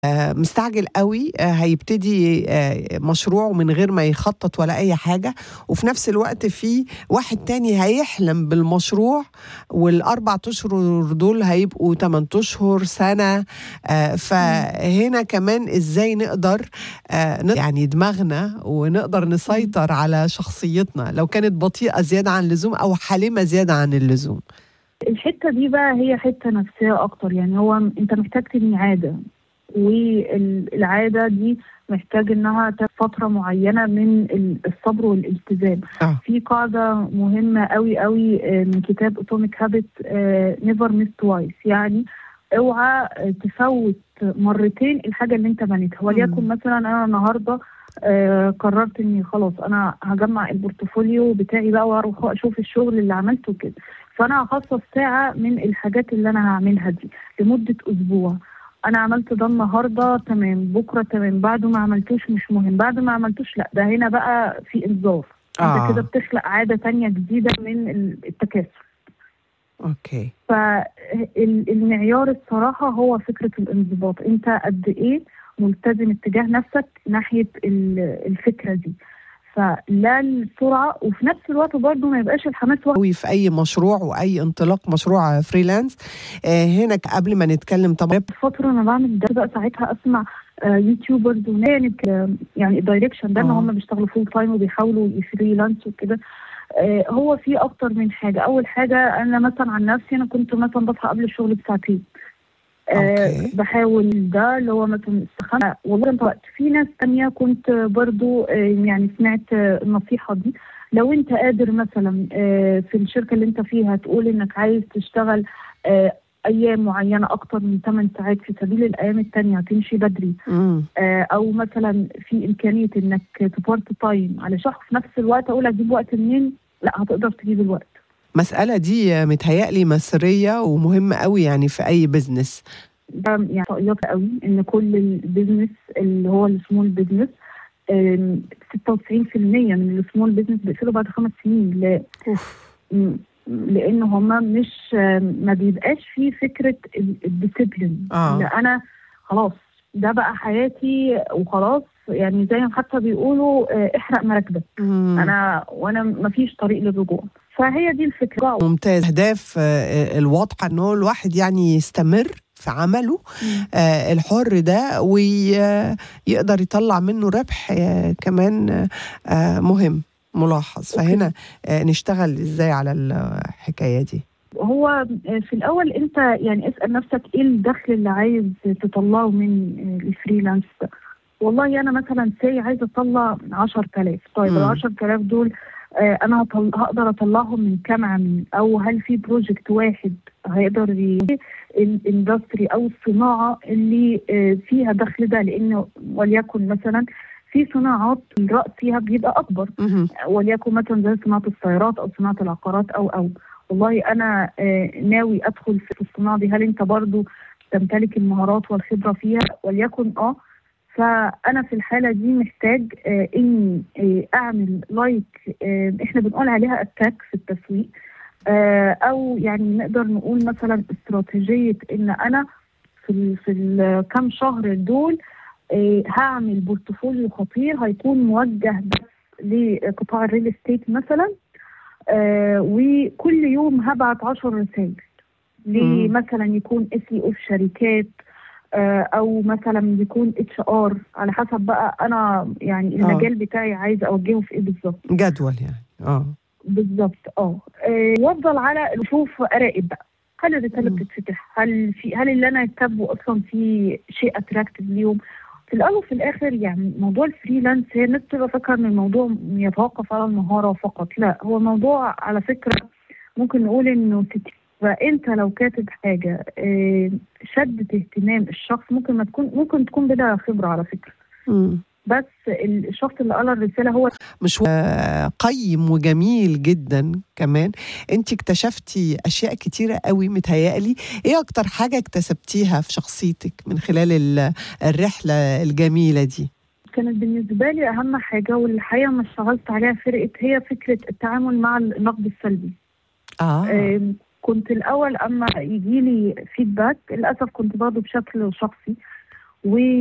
آه، مستعجل قوي آه، هيبتدي آه، مشروعه من غير ما يخطط ولا اي حاجه وفي نفس الوقت في واحد تاني هيحلم بالمشروع والاربع اشهر دول هيبقوا 8 اشهر سنه آه، فهنا كمان ازاي نقدر آه، ن- يعني دماغنا ونقدر نسيطر على شخصيتنا لو كانت بطيئه زياده عن اللزوم او حالمه زياده عن اللزوم الحته دي بقى هي حته نفسيه اكتر يعني هو م- انت محتاج تبني عاده والعاده دي محتاج انها تاخد فتره معينه من ال- الصبر والالتزام اه في قاعده مهمه قوي قوي آه، من كتاب اتوميك هابت نيفر ميس توايس يعني اوعى آه، تفوت مرتين الحاجه اللي انت بنيتها وليكن مم. مثلا انا النهارده آه قررت اني خلاص انا هجمع البورتفوليو بتاعي بقى واروح اشوف الشغل اللي عملته كده فانا هخصص ساعه من الحاجات اللي انا هعملها دي لمده اسبوع انا عملت ده النهارده تمام بكره تمام بعده ما عملتوش مش مهم بعد ما عملتوش لا ده هنا بقى في انذار آه. انت كده بتخلق عاده تانية جديده من ال- التكاسل اوكي فالمعيار الصراحه هو فكره الانضباط انت قد ايه ملتزم اتجاه نفسك ناحيه ال- الفكره دي فلا السرعه وفي نفس الوقت برضه ما يبقاش الحماس واخد قوي في اي مشروع واي انطلاق مشروع فريلانس آه، هنا قبل ما نتكلم طبعا فترة أنا بعمل ده بقى ساعتها أسمع آه، يوتيوبرز وناس آه، يعني الدايركشن ده إن آه. هم بيشتغلوا فول تايم وبيحاولوا يفريلانس وكده آه، هو في أكتر من حاجة أول حاجة أنا مثلا عن نفسي أنا كنت مثلا بصحى قبل الشغل بساعتين آه، أوكي. بحاول ده اللي هو مثلا السخانة والله انت وقت في ناس تانية كنت برضو آه، يعني سمعت آه، النصيحة دي لو انت قادر مثلا آه، في الشركة اللي انت فيها تقول انك عايز تشتغل آه، ايام معينة اكتر من 8 ساعات في سبيل الايام التانية هتمشي بدري مم. آه، او مثلا في امكانية انك تبارت تايم على شخص في نفس الوقت اقول اجيب وقت منين لا هتقدر تجيب الوقت مسألة دي متهيألي مصرية ومهمة قوي يعني في أي بزنس ده يعني رأيات قوي ان كل البيزنس اللي هو السمول بيزنس آم، 96% من السمول بيزنس بيقفلوا بعد خمس سنين ل- أوف. م- لان هما مش آم، ما بيبقاش فيه فكره ال- الديسيبلين آه. لا انا خلاص ده بقى حياتي وخلاص يعني زي ما حتى بيقولوا آه، احرق مراكبك مم. انا وانا ما فيش طريق للرجوع فهي دي الفكره ممتاز أهداف آه، الواضحة إن هو الواحد يعني يستمر في عمله آه، الحر ده ويقدر يطلع منه ربح آه، كمان آه، مهم ملاحظ أوكي. فهنا آه، نشتغل ازاي على الحكايه دي هو في الاول انت يعني اسال نفسك ايه الدخل اللي عايز تطلعه من الفريلانس ده والله انا مثلا سي عايزه اطلع 10000 طيب مم. ال 10000 دول آه، انا هطل... هقدر اطلعهم من كام عميل او هل في بروجكت واحد هيقدر ي... الاندستري او الصناعه اللي آه، فيها دخل ده لانه وليكن مثلا في صناعات الراس فيها بيبقى اكبر مهم. وليكن مثلا زي صناعه السيارات او صناعه العقارات او او والله انا آه، ناوي ادخل في الصناعه دي هل انت برضو تمتلك المهارات والخبره فيها وليكن اه فانا في الحاله دي محتاج آه، اني آه، اعمل لايك آه، احنا بنقول عليها اتاك في التسويق آه، او يعني نقدر نقول مثلا استراتيجيه ان انا في ال في الكام شهر دول آه، هعمل بورتفوليو خطير هيكون موجه بس لقطاع الريل استيت مثلا آه وكل يوم هبعت 10 رسائل ليه مم. مثلا يكون اس اي او في شركات آه او مثلا يكون اتش ار على حسب بقى انا يعني المجال بتاعي عايزه اوجهه في ايه بالظبط جدول يعني اه بالظبط اه آه، وافضل على شوف اراقب بقى هل الرساله مم. بتتفتح هل في هل اللي انا كاتبه اصلا في شيء اتراكتيف ليهم في الاول وفي الاخر يعني موضوع الفريلانس هي الناس بتبقى فاكره ان الموضوع يتوقف على المهاره فقط لا هو الموضوع على فكره ممكن نقول انه كتير فانت لو كاتب حاجه آه، شدت اهتمام الشخص ممكن ما تكون ممكن تكون بلا خبره على فكره مم. بس الشخص اللي قرا الرساله هو مش آه، قيم وجميل جدا كمان انت اكتشفتي اشياء كتيره قوي متهيألي ايه اكتر حاجه اكتسبتيها في شخصيتك من خلال ال- الرحله الجميله دي كانت بالنسبة لي أهم حاجة والحقيقة ما اشتغلت عليها فرقت هي فكرة التعامل مع النقد السلبي اه آم، كنت الأول أما يجي لي فيدباك للأسف كنت باخده بشكل شخصي و